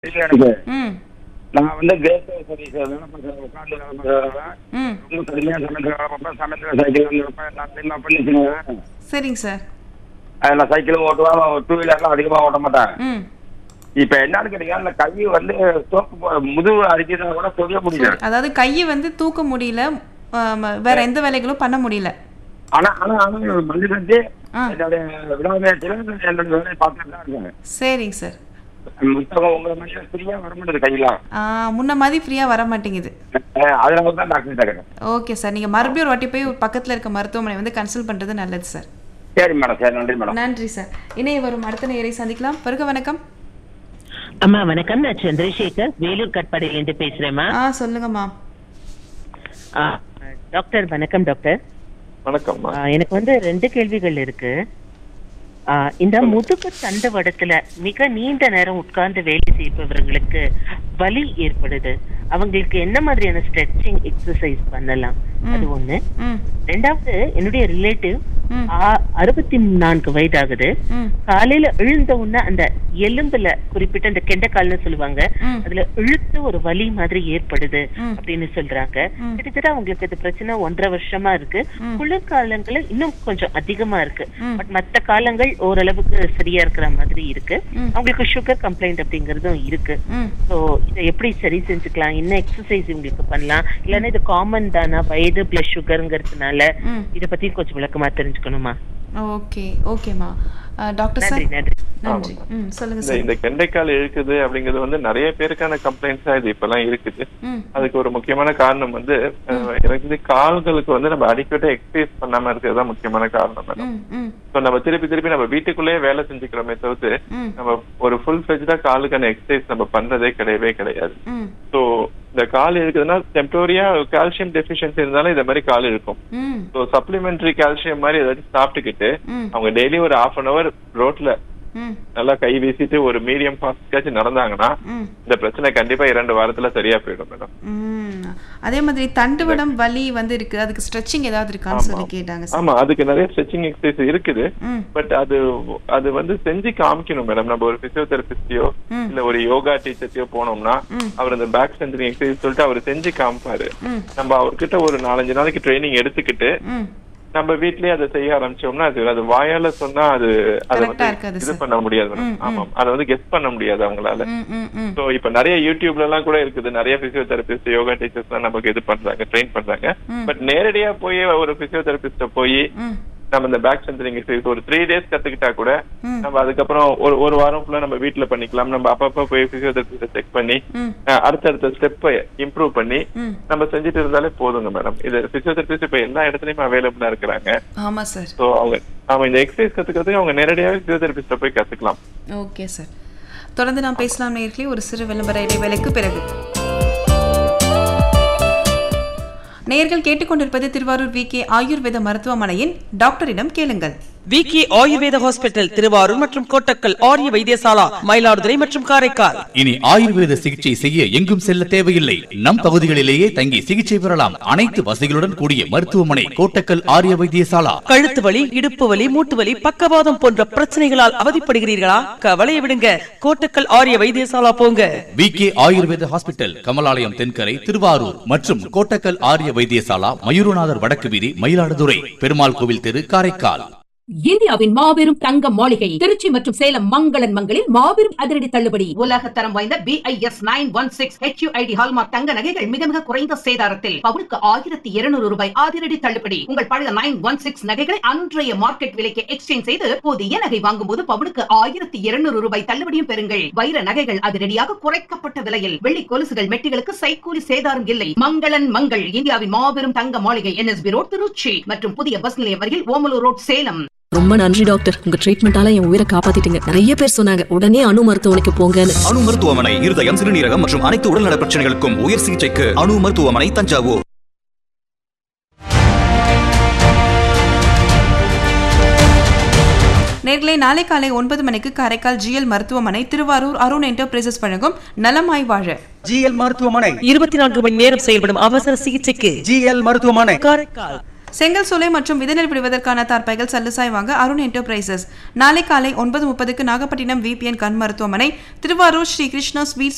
இல்ல எனக்கு ம் நான் வந்து கிரேட் சர்வீஸ் வேலை பார்க்குறேன் உட்காந்து வேலை பார்க்குறேன் ம் ரொம்ப கடுமையாக சமைக்கிற வேலை பார்ப்பேன் சமைக்கிற சைக்கிள் வந்து இருப்பேன் நான் ட்ரெயினில் பண்ணிச்சுங்க சரிங்க சார் அதில் சைக்கிளும் ஓட்டுவேன் டூ வீலர்லாம் அதிகமாக ஓட்ட மாட்டேன் ம் இப்போ என்னன்னு கேட்டீங்கன்னா இந்த கை வந்து சோப்பு போ- முதுகு அடிக்கிறதா கூட சொல்ல முடியல அதாவது கையை வந்து தூக்க முடியல ஆம், வேற எந்த வேலைகளும் பண்ண முடியல ஆனா ஆனா ஆனா மல்லி செஞ்சு ஆ. என்னுடைய விடாமுயற்சியில் என்னோட வேலையை பார்த்துட்டு தான் இருக்கேன் சரிங்க சார் புத்தகம் உங்களை மாதிரி ஃப்ரீயாக வர மாட்டேது கையெல்லாம் ஆ, முன்ன மாதிரி ஃப்ரீயாக வர மாட்டேங்குது அஹ் அதனால தான் டாக்டர் கேட்குறேன் ஓகே சார் நீங்கள் மறுபடியும் ஒரு வாட்டி போய் பக்கத்தில் இருக்க மருத்துவமனை வந்து கன்சல்ட் பண்ணுறது நல்லது சார் சரி மேடம் சரி நன்றி மேடம் நன்றி சார் இணைய வரும் அடுத்த நேரை சந்திக்கலாம் வருக வணக்கம் அம்மா வணக்கம் நான் சந்திரசேகர் வேலூர் கட்பாடியிலேருந்து பேசுறேம்மா ஆ சொல்லுங்கம்மா ஆ, டாக்டர் வணக்கம் டாக்டர் வணக்கம்மா ஆ, எனக்கு வந்து ரெண்டு கேள்விகள் இருக்கு ஆ, இந்த முதுகு தண்டுவடத்துல மிக நீண்ட நேரம் உட்கார்ந்து வேலை செய்பவர்களுக்கு வலி ஏற்படுது அவங்களுக்கு என்ன மாதிரியான ஸ்ட்ரெச்சிங் எக்ஸசைஸ் பண்ணலாம் அது ஒண்ணு ம் ரெண்டாவது என்னுடைய ரிலேட்டிவ் ம். அறுபத்தி நான்கு வயதாகுது ம் காலையில எழுந்த உடனே அந்த எலும்புல குறிப்பிட்ட அந்த கெண்டைக்கால்னு சொல்லுவாங்க ம். அதுல இழுத்து ஒரு வலி மாதிரி ஏற்படுது ம். அப்படின்னு சொல்றாங்க ம். கிட்டத்தட்ட அவங்களுக்கு இது பிரச்சனை ஒன்றரை வருஷமா இருக்கு குளிர்காலங்கள்ல இன்னும் கொஞ்சம் அதிகமா இருக்கு ம். பட் மத்த காலங்கள் ஓரளவுக்கு சரியா இருக்கிற மாதிரி இருக்கு ம். அவங்களுக்கு சுகர் கம்ப்ளைண்ட் அப்படிங்கறதும் இருக்கு ம் சோ இதை எப்படி சரி செஞ்சுக்கலாம் என்ன எக்ஸசைஸ் இவங்களுக்கு பண்ணலாம் இல்லைன்னா இது காமன் தானா வயது பிளஸ் சுகருங்கிறதுனால ம் இத பத்தி கொஞ்சம் விளக்கமா தெரிஞ்சுக்கணுமா ஓகே ஓகேம்மா ஆ, டாக்டர் நன்றி சார் நன்றி நன்றி ம் சொல்லுங்க இந்த சார் இந்த கெண்டைக்கால் இழுக்குது அப்படிங்கிறது வந்து நிறைய பேருக்கான கம்ப்ளைண்ட்ஸா இது இப்பெல்லாம் இருக்குது ம் அதுக்கு ஒரு முக்கியமான காரணம் வந்து அஹ், எனக்கு வந்து கால்களுக்கு வந்து நம்ம அடிக்கடி எக்ஸசைஸ் பண்ணாம இருக்கிறது தான் முக்கியமான காரணம் மேடம் ம் ம் இப்போ நம்ம திருப்பி திருப்பி நம்ம வீட்டுக்குள்ளேயே வேலை செஞ்சுக்கிறோமே தவிர்த்து ம் நம்ம ஒரு ஃபுல் ஃபிளெஜ்டா காலுக்கான எக்ஸசைஸ் நம்ம பண்றதே கிடையவே கிடையாது ம் ஸோ இந்த கால் இருக்குதுன்னா டெம்பரரியா கால்சியம் டெஃபிஷியன்சி இருந்தாலும் இந்த மாதிரி கால் இருக்கும் ம் ஸோ சப்ளிமெண்டரி கால்சியம் மாதிரி ஏதாச்சும் சாப்பிட்டுக்கிட்டு ம் அவங்க டெய்லி ஒரு ஹாஃப் அன் அவர் ரோட்ல ம் நல்லா கை வீசிட்டு ஒரு மீடியம் ஃபாஸ்ட்காச்சும் நடந்தாங்கன்னா ம் இந்த பிரச்சனை கண்டிப்பா இரண்டு வாரத்துல சரியா போயிடும் மேடம் ம் அதே மாதிரி தண்டுவடம் வலி வந்து இருக்கு அதுக்கு ஸ்ட்ரெச்சிங் ஏதாவது இருக்கான்னு சொல்லி கேட்டாங்க சார் ஆமா அதுக்கு நிறைய ஸ்ட்ரெச்சிங் எக்ஸசைஸ் இருக்குது ம் பட் அது அது வந்து செஞ்சு காமிக்கணும் மேடம் நம்ம ஒரு பிசியோதெரபிஸ்டையோ ம். இல்ல ஒரு யோகா டீச்சர்டையோ போனோம்னா ம். அவர் அந்த பேக் சென்டரிங் எக்ஸசைஸ் சொல்லிட்டு அவர் செஞ்சு காமிப்பாரு ம் நம்ம அவர்கிட்ட ஒரு நாலஞ்சு நாளைக்கு ட்ரைனிங் எடுத்துக்கிட்டு ம் நம்ம வீட்லயே அதை செய்ய ஆரம்பிச்சோம்னா அது அது வாயால சொன்னா அது அதை Correct ஆ வந்து இருக்காது இது sir. பண்ண முடியாது மேடம் ம், ம். ஆமாம் அதை வந்து கெஸ் பண்ண முடியாது அவங்களால ம் ம் ம் சோ இப்ப நிறைய யூடியூப்ல எல்லாம் கூட இருக்குது நிறைய பிசியோதெரபிஸ்ட் யோகா டீச்சர்ஸ் எல்லாம் நமக்கு இது பண்றாங்க ட்ரெயின் பண்றாங்க ம். பட் நேரடியா போய் ஒரு பிசியோதெரபிஸ்ட போய் ம் நம்ம இந்த பேக் சென்டரிங் எக்ஸசைஸ் ஒரு த்ரீ டேஸ் கத்துக்கிட்டா கூட ம். நம்ம அதுக்கப்புறம் ஒரு ஒரு வாரம் ஃபுல்லா நம்ம வீட்ல பண்ணிக்கலாம் நம்ம அப்பப்ப போய் பிசியோதெரபிஸ்ட செக் பண்ணி ம் அஹ், அடுத்தடுத்த ஸ்டெப்பை இம்ப்ரூவ் பண்ணி ம் நம்ம செஞ்சுட்டு இருந்தாலே போதுங்க மேடம் இது பிசியோதெரபிஸ்ட் இப்ப எல்லா இடத்துலயுமே அவைலபிளா இருக்கிறாங்க ஆமா சார் சோ அவங்க அவங்க இந்த எக்ஸசைஸ் கத்துக்கிறதுக்கு அவங்க நேரடியாவே பிசியோதெரபிஸ்ட போய் கத்துக்கலாம் ஓகே சார் தொடர்ந்து நாம் பேசலாம் நேர்களே ஒரு சிறு விளம்பர இடைவேளைக்கு பிறகு நேர்கள் கேட்டுக்கொண்டிருப்பது திருவாரூர் வி கே ஆயுர்வேத மருத்துவமனையின் டாக்டரிடம் கேளுங்கள் விகே ஆயுர்வேத ஹாஸ்பிட்டல் திருவாரூர் மற்றும் கோட்டக்கல் ஆரிய வைத்தியசாலா மயிலாடுதுறை மற்றும் காரைக்கால் இனி ஆயுர்வேத சிகிச்சை செய்ய எங்கும் செல்ல தேவையில்லை நம் பகுதிகளிலேயே தங்கி சிகிச்சை பெறலாம் அனைத்து வசதிகளுடன் கூடிய மருத்துவமனை கோட்டக்கல் ஆரிய வைத்தியசாலா கழுத்து வலி இடுப்பு வலி மூட்டு வலி பக்கவாதம் போன்ற பிரச்சனைகளால் அவதிப்படுகிறீர்களா கவலையை விடுங்க கோட்டக்கல் ஆரிய வைத்தியசாலா போங்க V K Ayurveda hospital Kamalalayam Thenkarai Thiruvarur மற்றும் கோட்டக்கல் ஆரிய வைத்தியசாலா மயூரநாதர் வடக்கு வீதி மயிலாடுதுறை பெருமாள் கோவில் தெரு காரைக்கால் இந்தியாவின் மாபெரும் தங்க மாளிகை திருச்சி மற்றும் சேலம் மங்களன் மங்களில் மாபெரும் அதிரடி தள்ளுபடி உலக தரம் வாய்ந்த BIS nine one six HUID hallmark தங்க நகைகள் மிக மிக குறைந்த சேதாரத்தில் பவுனுக்கு ஆயிரத்தி இருநூறு ரூபாய் அதிரடி தள்ளுபடி உங்கள் பழைய நைன் ஒன் சிக்ஸ் நகைகளை அன்றைய மார்க்கெட் விலைக்கு எக்ஸ்சேஞ்ச் செய்து புதிய நகை வாங்கும் போது பவுனுக்கு ஆயிரத்தி இருநூறு ரூபாய் தள்ளுபடியும் பெறுங்கள் வைர நகைகள் அதிரடியாக குறைக்கப்பட்ட விலையில் வெள்ளி கொலுசுகள் மெட்டிகளுக்கு சைக்கூலி சேதாரம் இல்லை மங்களன் மங்கள் இந்தியாவின் மாபெரும் தங்க மாளிகை என்எஸ்பி ரோட் திருச்சி மற்றும் புதிய பஸ் நிலையம் அருகில் ஓமலூர் ரோட் சேலம் ரொம்ப நன்றி டாக்டர் உங்க ட்ரீட்மெண்டால என் உயிரை காப்பாத்திட்டீங்க நிறைய பேர் சொன்னாங்க உடனே அணு மருத்துவமனைக்கு போங்கன்னு அணு மருத்துவமனை இருதயம் சிறுநீரகம் மற்றும் அனைத்து உடல்நல பிரச்சனைகளுக்கும் உயர் சிகிச்சைக்கு அணு மருத்துவமனை தஞ்சாவூர் நேர்களே நாளை காலை ஒன்பது மணிக்கு காரைக்கால் ஜிஎல் மருத்துவமனை திருவாரூர் அருண் என்டர்பிரைசஸ் வழங்கும் நலமாய் வாழ ஜிஎல் மருத்துவமனை இருபத்தி நான்கு மணி நேரம் செயல்படும் அவசர சிகிச்சைக்கு ஜிஎல் மருத்துவமனை காரைக்கால் செங்கல் சூளை மற்றும் விதைநெல் விடுவதற்கான தார்ப்பைகள் சல்லுசாய் வாங்க அருண் என்டர்பிரைசஸ் நாளை காலை ஒன்பது முப்பதுக்கு நாகப்பட்டினம் விபிஎன் கண் மருத்துவமனை திருவாரூர் ஸ்ரீ கிருஷ்ணா ஸ்வீட்ஸ்